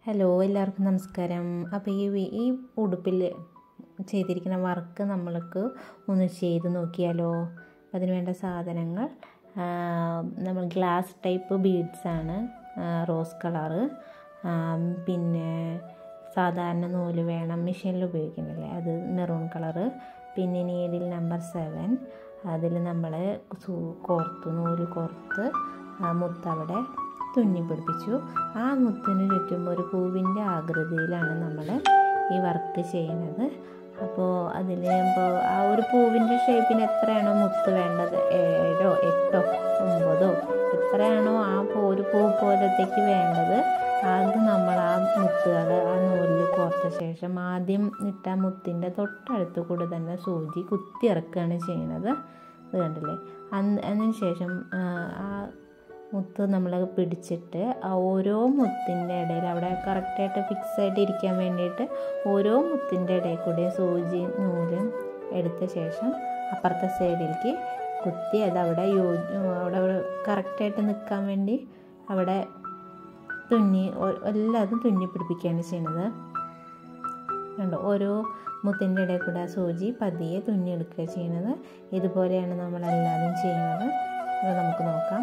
hello എല്ലാവർക്കും നമസ്കാരം അപ്പോൾ ഈ വി- ഈ ഉടുപ്പിൽ ചെയ്തിരിക്കുന്ന വർക്ക് നമ്മൾക്ക് ഒന്ന് ചെയ്ത് നോക്കിയാലോ അതിന് വേണ്ട സാധനങ്ങൾ ആ, നമ്മൾ ഗ്ലാസ് ടൈപ്പ് ബീഡ്സാണ് റോസ് കളറ് പിന്നെ സാധാരണ നൂല് വേണം മെഷീനിൽ ഉപയോഗിക്കുന്നില്ലേ അത് മെറൂൺ കളറ് പിന്നെ നീഡിൽ നമ്പർ സെവൻ അതിൽ നമ്മൾ കോർത്തു നൂല് കോർത്ത് ആ മുത്തവിടെ തുന്നി പിടിപ്പിച്ചു ആ മുത്തിന് ചുറ്റും ഒരു പൂവിൻ്റെ ആകൃതിയിലാണ് നമ്മൾ ഈ വർക്ക് ചെയ്യുന്നത് അപ്പോൾ അതിൽ ഇപ്പോൾ ആ ഒരു പൂവിൻ്റെ ഷേപ്പിന് എത്രയാണോ മുത്ത് വേണ്ടത് ഏഴോ എട്ടോ ഒമ്പതോ എത്രയാണോ ആ പൂ ഒരു പൂ പോലത്തേക്ക് വേണ്ടത് അത് നമ്മൾ ആ മുത്തുകൾ ആ നൂലിൽ കോർത്ത ശേഷം ആദ്യം ഇട്ട മുത്തിൻ്റെ തൊട്ടടുത്ത് കൂടെ തന്നെ സൂചി കുത്തി ഇറക്കുകയാണ് ചെയ്യുന്നത് ഇത് കണ്ടില്ലേ അന്ന് അതിന് ശേഷം ആ, ആ മുത്ത് നമ്മൾ പിടിച്ചിട്ട് ആ ഓരോ മുത്തിൻ്റെ ഇടയിൽ അവിടെ കറക്റ്റായിട്ട് ഫിക്സ് ആയിട്ട് ഇരിക്കാൻ വേണ്ടിയിട്ട് ഓരോ മുത്തിൻ്റെ ഇടയിൽ കൂടെ സൂചി നൂലും എടുത്ത ശേഷം അപ്പുറത്തെ സൈഡിലേക്ക് കുത്തി അത് അവിടെ യോ അവിടെ കറക്റ്റായിട്ട് നിൽക്കാൻ വേണ്ടി അവിടെ തുന്നി ഒ- എല്ലാതും തുന്നി പിടിപ്പിക്കുകയാണ് ചെയ്യുന്നത് കണ്ടോ ഓരോ മുത്തിൻ്റെ ഇടയിൽ കൂടെ ആ സൂചി പതിയെ തുന്നിയെടുക്കുക ചെയ്യുന്നത് ഇതുപോലെയാണ് നമ്മളെല്ലാതും ചെയ്യുന്നത് അത് നമുക്ക് നോക്കാം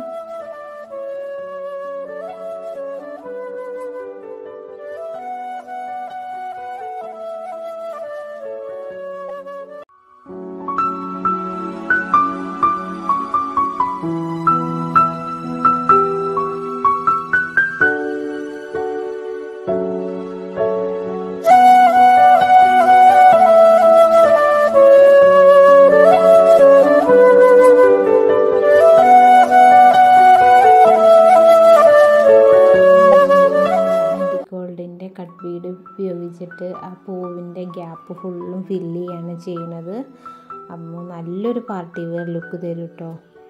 ഗോൾഡിൻ്റെ കട്ട് ബീഡ് ഉപയോഗിച്ചിട്ട് ആ പൂവിൻ്റെ ഗ്യാപ്പ് ഫുള്ളും ഫില്ല് ചെയ്യാണ് ചെയ്യുന്നത് അപ്പോൾ നല്ലൊരു പാർട്ടി വെയർ ലുക്ക് തരും കേട്ടോ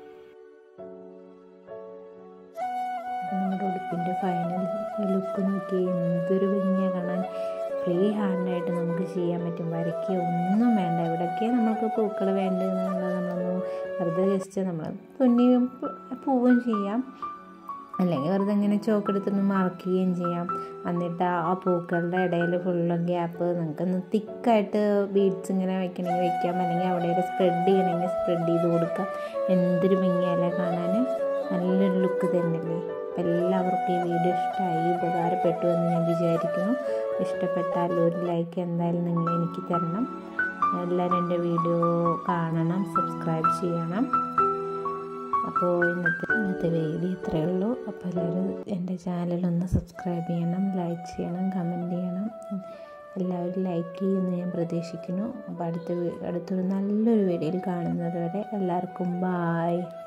നമ്മുടെ ഉടുപ്പിൻ്റെ ഫൈനൽ ലുക്ക് നോക്കി എന്തൊരു ഭംഗിയാണ് കാണാൻ ഫ്രീ ഹാൻഡായിട്ട് നമുക്ക് ചെയ്യാൻ പറ്റും വരയ്ക്കുക ഒന്നും വേണ്ട എവിടെയൊക്കെ നമുക്ക് പൂക്കൾ വേണ്ടതെന്നുള്ളത് നമ്മളൊന്ന് വെറുതെ ജസ്റ്റ് നമ്മൾ തുന്നിയും പൂവും ചെയ്യാം അല്ലെങ്കിൽ വെറുതെ ഇങ്ങനെ ചോക്ക് എടുത്തിട്ട് മാർക്ക് ചെയ്യുകയും ചെയ്യാം എന്നിട്ട് ആ പൂക്കളുടെ ഇടയിൽ ഫുള്ള് ഗ്യാപ്പ് നമുക്കൊന്ന് തിക്കായിട്ട് ബീഡ്സ് ഇങ്ങനെ വെക്കണമെങ്കിൽ വെക്കാം അല്ലെങ്കിൽ അവിടെ ഒരു സ്പ്രെഡ് ചെയ്യണമെങ്കിൽ സ്പ്രെഡ് ചെയ്ത് കൊടുക്കാം എന്തൊരു ഭംഗിയല്ലേ കാണാൻ നല്ലൊരു ലുക്ക് തരുന്നില്ലേ അപ്പം എല്ലാവർക്കും ഈ വീഡിയോ ഇഷ്ടമായി ഉപകാരപ്പെട്ടു എന്ന് ഞാൻ വിചാരിക്കുന്നു ഇഷ്ടപ്പെട്ടാൽ ഒരു ലൈക്ക് എന്തായാലും നിങ്ങൾ എനിക്ക് തരണം എല്ലാവരും എൻ്റെ വീഡിയോ കാണണം സബ്സ്ക്രൈബ് ചെയ്യണം അപ്പോൾ ഇന്നത്തെ ഇന്നത്തെ വീഡിയോ ഇത്രയേ ഉള്ളൂ അപ്പോൾ എല്ലാവരും എൻ്റെ ചാനലൊന്ന് സബ്സ്ക്രൈബ് ചെയ്യണം ലൈക്ക് ചെയ്യണം കമൻറ്റ് ചെയ്യണം എല്ലാവരും ലൈക്ക് ചെയ്യുമെന്ന് ഞാൻ പ്രതീക്ഷിക്കുന്നു അപ്പോൾ അടുത്ത വീ- അടുത്തൊരു നല്ലൊരു വീഡിയോയിൽ കാണുന്നത് വരെ എല്ലാവർക്കും ബായ്